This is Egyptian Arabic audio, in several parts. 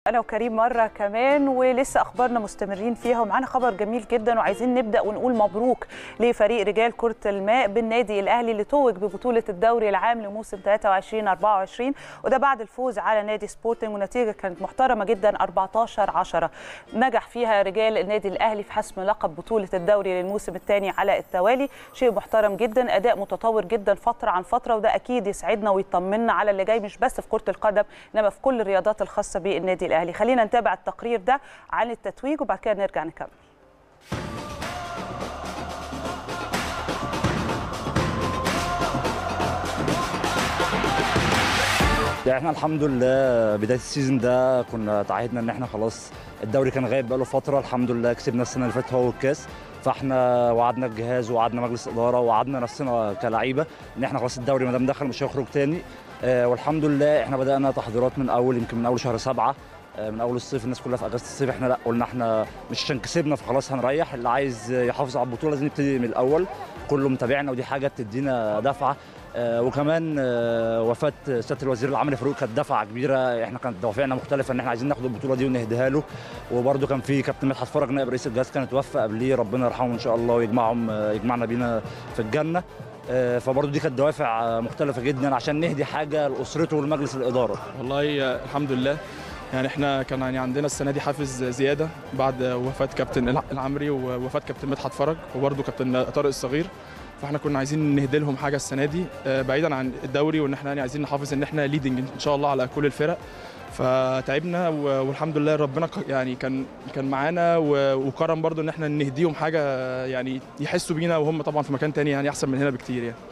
انا وكريم مره كمان ولسه اخبارنا مستمرين فيها ومعانا خبر جميل جدا وعايزين نبدا ونقول مبروك لفريق رجال كره الماء بالنادي الاهلي اللي توج ببطوله الدوري العام لموسم 23 24 وده بعد الفوز على نادي سبورتنج ونتيجه كانت محترمه جدا 14 10 نجح فيها رجال النادي الاهلي في حسم لقب بطوله الدوري للموسم الثاني على التوالي شيء محترم جدا اداء متطور جدا فتره عن فتره وده اكيد يسعدنا ويطمنا على اللي جاي مش بس في كره القدم انما في كل الرياضات الخاصه بالنادي الاهلي خلينا نتابع التقرير ده عن التتويج وبعد كده نرجع نكمل يعني احنا الحمد لله بدايه السيزون ده كنا تعهدنا ان احنا خلاص الدوري كان غايب بقاله فتره الحمد لله كسبنا السنه اللي فاتت هو الكاس فاحنا وعدنا الجهاز وعدنا مجلس اداره وعدنا نفسنا كلعيبه ان احنا خلاص الدوري ما دام دخل مش هيخرج تاني آه والحمد لله احنا بدانا تحضيرات من اول يمكن من اول شهر سبعة آه من اول الصيف الناس كلها في اجازه الصيف احنا لا قلنا احنا مش عشان كسبنا فخلاص هنريح اللي عايز يحافظ على البطوله لازم نبتدي من الاول كله متابعنا ودي حاجه بتدينا دفعه آه وكمان آه وفاه سياده الوزير العمري فاروق كانت دفعه كبيره احنا كانت دوافعنا مختلفه ان احنا عايزين ناخد البطوله دي ونهديها له وبرده كان في كابتن مدحت فرج نائب رئيس الجهاز كان توفى قبليه ربنا يرحمه ان شاء الله ويجمعهم يجمعنا بينا في الجنه فبرضه دي كانت دوافع مختلفه جدا عشان نهدي حاجه لاسرته ولمجلس الاداره والله الحمد لله يعني احنا كان يعني عندنا السنه دي حافز زياده بعد وفاه كابتن العمري ووفاه كابتن مدحت فرج وبرده كابتن طارق الصغير فاحنا كنا عايزين نهدي لهم حاجه السنه دي بعيدا عن الدوري وان احنا يعني عايزين نحافظ ان احنا ليدنج ان شاء الله على كل الفرق فتعبنا والحمد لله ربنا يعني كان كان معانا وكرم برضو ان احنا نهديهم حاجه يعني يحسوا بينا وهم طبعا في مكان تاني يعني احسن من هنا بكتير يعني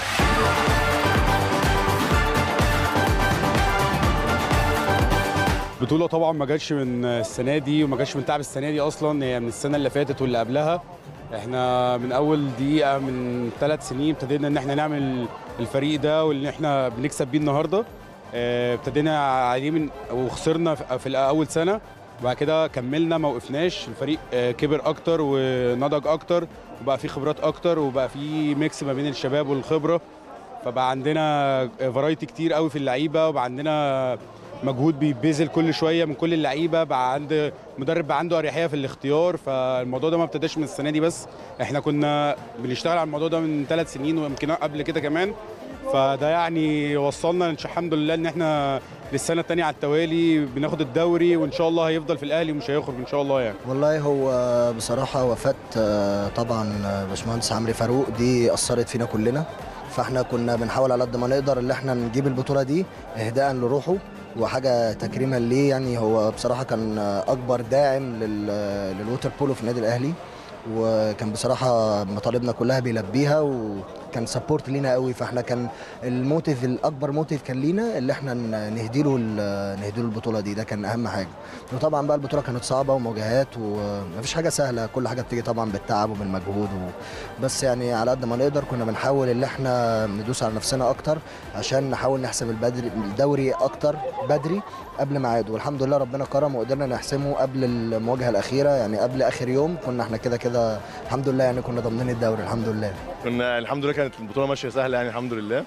البطولة طبعا ما جاتش من السنة دي وما جاتش من تعب السنة دي أصلا هي من السنة اللي فاتت واللي قبلها احنا من أول دقيقة من ثلاث سنين ابتدينا إن احنا نعمل الفريق ده واللي احنا بنكسب بيه النهارده ابتدينا عليه من وخسرنا في اول سنه وبعد كده كملنا ما وقفناش الفريق كبر اكتر ونضج اكتر وبقى فيه خبرات اكتر وبقى فيه ميكس ما بين الشباب والخبره فبقى عندنا فرايتي كتير قوي في اللعيبه وبقى عندنا مجهود بيبذل كل شويه من كل اللعيبه بقى عند مدرب بقى عنده اريحيه في الاختيار فالموضوع ده ما ابتداش من السنه دي بس احنا كنا بنشتغل على الموضوع ده من ثلاث سنين ويمكن قبل كده كمان فده يعني وصلنا الحمد لله ان احنا للسنه الثانيه على التوالي بناخد الدوري وان شاء الله هيفضل في الاهلي ومش هيخرج ان شاء الله يعني والله هو بصراحه وفاه طبعا باشمهندس عمرو فاروق دي اثرت فينا كلنا فاحنا كنا بنحاول على قد ما نقدر ان احنا نجيب البطوله دي اهداء لروحه وحاجه تكريما ليه يعني هو بصراحه كان اكبر داعم للووتر بولو في النادي الاهلي وكان بصراحه مطالبنا كلها بيلبيها وكان سبورت لينا قوي فاحنا كان الموتيف الاكبر موتيف كان لينا اللي احنا نهدي له نهدي له البطوله دي ده كان اهم حاجه وطبعا بقى البطوله كانت صعبه ومواجهات ومفيش حاجه سهله كل حاجه بتيجي طبعا بالتعب وبالمجهود و... بس يعني على قد ما نقدر كنا بنحاول ان احنا ندوس على نفسنا اكتر عشان نحاول نحسم البدري الدوري اكتر بدري قبل ميعاده والحمد لله ربنا كرم وقدرنا نحسمه قبل المواجهه الاخيره يعني قبل اخر يوم كنا احنا كده كده الحمد لله يعني كنا ضامنين الدوري الحمد لله كنا الحمد لله كانت البطوله ماشيه سهله يعني الحمد لله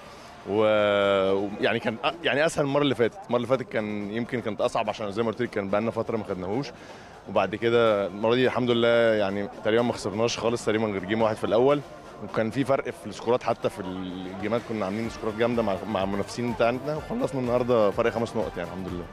ويعني كان يعني اسهل المره اللي فاتت المره اللي فاتت كان يمكن كانت اصعب عشان زي ما قلت لك كان بقى لنا فتره ما خدناهوش وبعد كده المره دي الحمد لله يعني تقريبا ما خسرناش خالص تقريبا غير جيم واحد في الاول وكان في فرق في السكورات حتى في الجيمات كنا عاملين سكورات جامده مع مع المنافسين بتاعتنا وخلصنا النهارده فرق خمس نقط يعني الحمد لله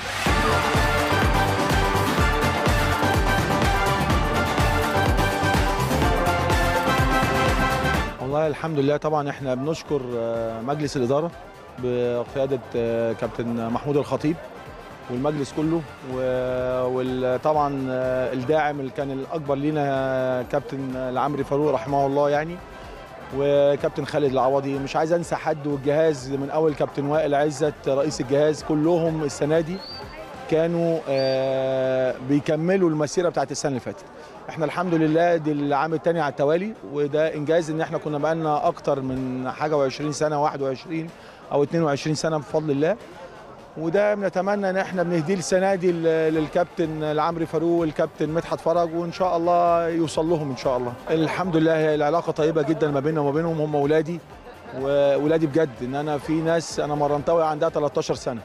والله الحمد لله طبعا احنا بنشكر مجلس الاداره بقياده كابتن محمود الخطيب والمجلس كله وطبعا الداعم اللي كان الاكبر لينا كابتن العمري فاروق رحمه الله يعني وكابتن خالد العوضي مش عايز انسى حد والجهاز من اول كابتن وائل عزت رئيس الجهاز كلهم السنه دي كانوا بيكملوا المسيره بتاعت السنه اللي فاتت احنا الحمد لله دي العام الثاني على التوالي وده انجاز ان احنا كنا بقالنا اكتر من حاجه و20 سنه 21 او 22 سنه بفضل الله وده بنتمنى ان احنا بنهديه السنه دي للكابتن العمري فاروق والكابتن مدحت فرج وان شاء الله يوصل لهم ان شاء الله الحمد لله هي العلاقه طيبه جدا ما بيننا وما بينهم هم اولادي واولادي بجد ان انا في ناس انا مرنتها عندها 13 سنه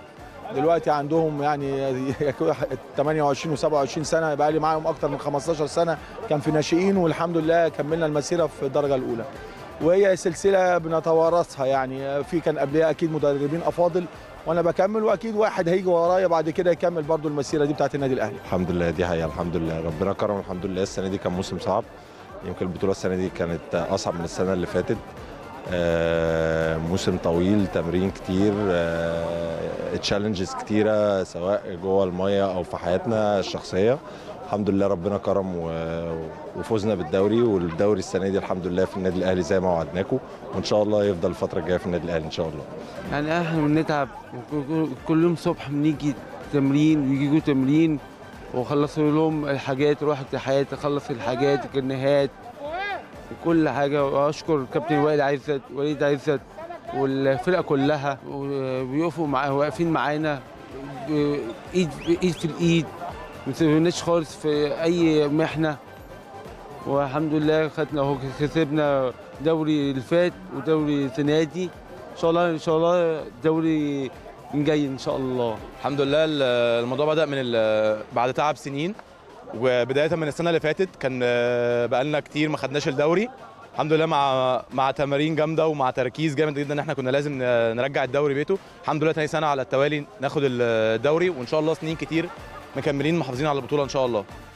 دلوقتي عندهم يعني 28 و27 سنه بقى لي معاهم اكتر من 15 سنه كان في ناشئين والحمد لله كملنا المسيره في الدرجه الاولى وهي سلسله بنتوارثها يعني في كان قبلها اكيد مدربين افاضل وانا بكمل واكيد واحد هيجي ورايا بعد كده يكمل برضو المسيره دي بتاعت النادي الاهلي الحمد لله دي حقيقة الحمد لله ربنا كرم الحمد لله السنة دي كان موسم صعب يمكن البطولة السنة دي كانت أصعب من السنة اللي فاتت آه، موسم طويل تمرين كتير تشالنجز كتيرة سواء جوه المية أو في حياتنا الشخصية الحمد لله ربنا كرم و- وفوزنا بالدوري والدوري السنة دي الحمد لله في النادي الأهلي زي ما وعدناكم وإن شاء الله يفضل الفترة الجاية في النادي الأهلي إن شاء الله يعني احنا بنتعب وك- كل يوم صبح بنيجي تمرين ويجوا تمرين وخلصوا لهم الحاجات روح الحياة اخلص الحاجات الجنيهات وكل حاجة واشكر كابتن وائل عزت وليد عزت والفرقة كلها وبيقفوا مع واقفين معانا ايد ايد في الايد ما سيبوناش خالص في اي محنة والحمد لله خدنا اهو كسبنا دوري اللي فات ودوري السنة دي ان شاء الله ان شاء الله دوري جاي ان شاء الله الحمد لله ال- الموضوع بدأ من ال- بعد تعب سنين وبداية من السنة اللي فاتت كان آه، بقالنا كتير ما خدناش الدوري الحمد لله مع مع تمارين جامده ومع تركيز جامد جدا ان احنا كنا لازم ن- نرجع الدوري بيته الحمد لله تاني سنه على التوالي ناخد الدوري وان شاء الله سنين كتير مكملين محافظين على البطوله ان شاء الله